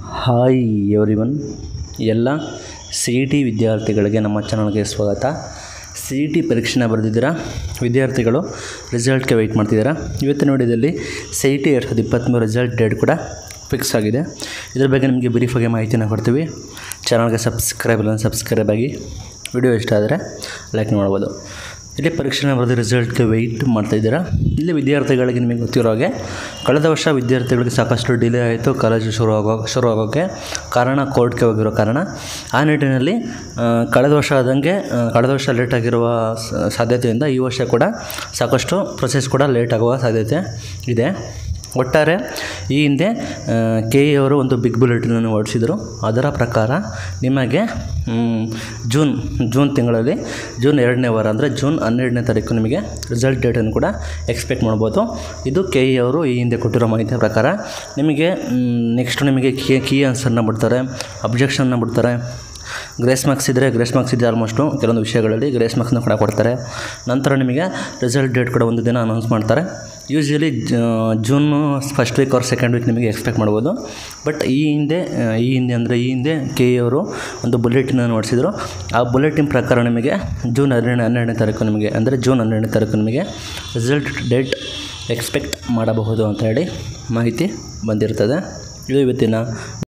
hi everyone ಎಲ್ಲ C E T ವಿದ್ಯಾರ್ಥಿಗಳಿಗೆ ನಮ್ಮ ಚಾನಲ್ಗೆ ಸ್ವಾಗತ ಸಿ ಇ ಟಿ ಪರೀಕ್ಷೆನ ಬರೆದಿದ್ದೀರಾ ವಿದ್ಯಾರ್ಥಿಗಳು ರಿಸಲ್ಟ್ಗೆ ವೆಯ್ಟ್ ಮಾಡ್ತಿದ್ದೀರಾ ಇವತ್ತಿನ ವಿಡಿಯೋದಲ್ಲಿ ಸಿ ಇ ಟಿ ಎರಡು ಸಾವಿರದ ಇಪ್ಪತ್ತ್ಮೂರು ರಿಸಲ್ಟ್ ಡೇಟ್ ಕೂಡ ಫಿಕ್ಸ್ ಆಗಿದೆ ಇದ್ರ ಬಗ್ಗೆ ನಿಮಗೆ ಬ್ರೀಫಾಗಿ ಮಾಹಿತಿನ ಕೊಡ್ತೀವಿ ಚಾನಲ್ಗೆ ಸಬ್ಸ್ಕ್ರೈಬ್ ಇಲ್ಲ ಸಬ್ಸ್ಕ್ರೈಬ್ ಆಗಿ ವಿಡಿಯೋ ಇಷ್ಟ ಆದರೆ ಲೈಕ್ ಮಾಡ್ಬೋದು ಇಲ್ಲಿ ಪರೀಕ್ಷೆನ ಬರೆದು ರಿಸಲ್ಟ್ಗೆ ವೆಯ್ಟ್ ಮಾಡ್ತಾಯಿದ್ದೀರಾ ಇಲ್ಲಿ ವಿದ್ಯಾರ್ಥಿಗಳಿಗೆ ನಿಮಗೆ ಗೊತ್ತಿರೋ ಹಾಗೆ ಕಳೆದ ವರ್ಷ ವಿದ್ಯಾರ್ಥಿಗಳಿಗೆ ಸಾಕಷ್ಟು ಡಿಲೇ ಆಯಿತು ಕಾಲೇಜು ಶುರು ಆಗೋ ಶುರು ಆಗೋಕ್ಕೆ ಕಾರಣ ಕೋರ್ಟ್ಗೆ ಹೋಗಿರೋ ಕಾರಣ ಆ ನಿಟ್ಟಿನಲ್ಲಿ ಆ, ಕಳೆದ ವರ್ಷ ಆದಂಗೆ ಆ, ಕಳೆದ ವರ್ಷ ಲೇಟ್ ಆಗಿರುವ ಸ- ಸಾಧ್ಯತೆಯಿಂದ ಈ ವರ್ಷ ಕೂಡ ಸಾಕಷ್ಟು ಪ್ರೊಸೆಸ್ ಕೂಡ ಲೇಟ್ ಆಗುವ ಸಾಧ್ಯತೆ ಇದೆ ಒಟ್ಟಾರೆ ಈ ಹಿಂದೆ ಕೆ ಇ ಅವರು ಒಂದು ಬಿಗ್ ಬುಲೆಟಿನನ್ನು ಹೊರಡಿಸಿದರು ಅದರ ಪ್ರಕಾರ ನಿಮಗೆ ಮ್, ಜೂನ್ ಜೂನ್ ತಿಂಗಳಲ್ಲಿ ಜೂನ್ ಎರಡನೇ ವಾರ ಅಂದರೆ ಜೂನ್ ಹನ್ನೆರಡನೇ ತಾರೀಕು ನಿಮಗೆ ರಿಸಲ್ಟ್ ಡೇಟನ್ನು ಕೂಡ ಎಕ್ಸ್ಪೆಕ್ಟ್ ಮಾಡ್ಬೋದು ಇದು ಕೆ ಇ ಅವರು ಈ ಹಿಂದೆ ಕೊಟ್ಟಿರೋ ಮಾಹಿತಿಯ ಪ್ರಕಾರ ನಿಮಗೆ ನೆಕ್ಸ್ಟ್ ನಿಮಗೆ ಕೀ ಕೀ ಆನ್ಸರ್ನ ಬಿಡ್ತಾರೆ ಅಬ್ಜೆಕ್ಷನ್ನ ಬಿಡ್ತಾರೆ ಗ್ರೇಸ್ ಮಾರ್ಕ್ಸ್ ಇದ್ದರೆ ಗ್ರೇಸ್ ಮಾರ್ಕ್ಸ್ ಇದೆ ಆಲ್ಮೋಸ್ಟು ಕೆಲವೊಂದು ವಿಷಯಗಳಲ್ಲಿ ಗ್ರೇಸ್ ಮಾರ್ಕ್ಸ್ನ ಕೂಡ ಕೊಡ್ತಾರೆ ನಂತರ ನಿಮಗೆ ರಿಸಲ್ಟ್ ಡೇಟ್ ಕೂಡ ಒಂದು ದಿನ ಅನೌನ್ಸ್ ಮಾಡ್ತಾರೆ usually June first week or second week ನಿಮಗೆ ಎಕ್ಸ್ಪೆಕ್ಟ್ ಮಾಡ್ಬೋದು ಬಟ್ ಈ ಹಿಂದೆ ಆ, ಈ ಹಿಂದೆ ಅಂದರೆ ಈ ಹಿಂದೆ ಕೆ ಇ ಅವರು ಒಂದು ಬುಲೆಟಿನನ್ನು ಹೊರಡಿಸಿದ್ರು ಆ ಬುಲೆಟಿನ್ ಪ್ರಕಾರ ನಿಮಗೆ ಜೂನ್ ಹನ್ನೆರಡು ಹನ್ನೆರಡನೇ ತಾರೀಕು ನಿಮಗೆ ಅಂದರೆ ಜೂನ್ ಹನ್ನೆರಡನೇ ತಾರೀಕು ನಿಮಗೆ ರಿಸಲ್ಟ್ ಡೇಟ್ ಎಕ್ಸ್ಪೆಕ್ಟ್ ಮಾಡಬಹುದು ಅಂತ ಹೇಳಿ ಮಾಹಿತಿ ಬಂದಿರ್ತದೆ ಇದು ಇವತ್ತಿನ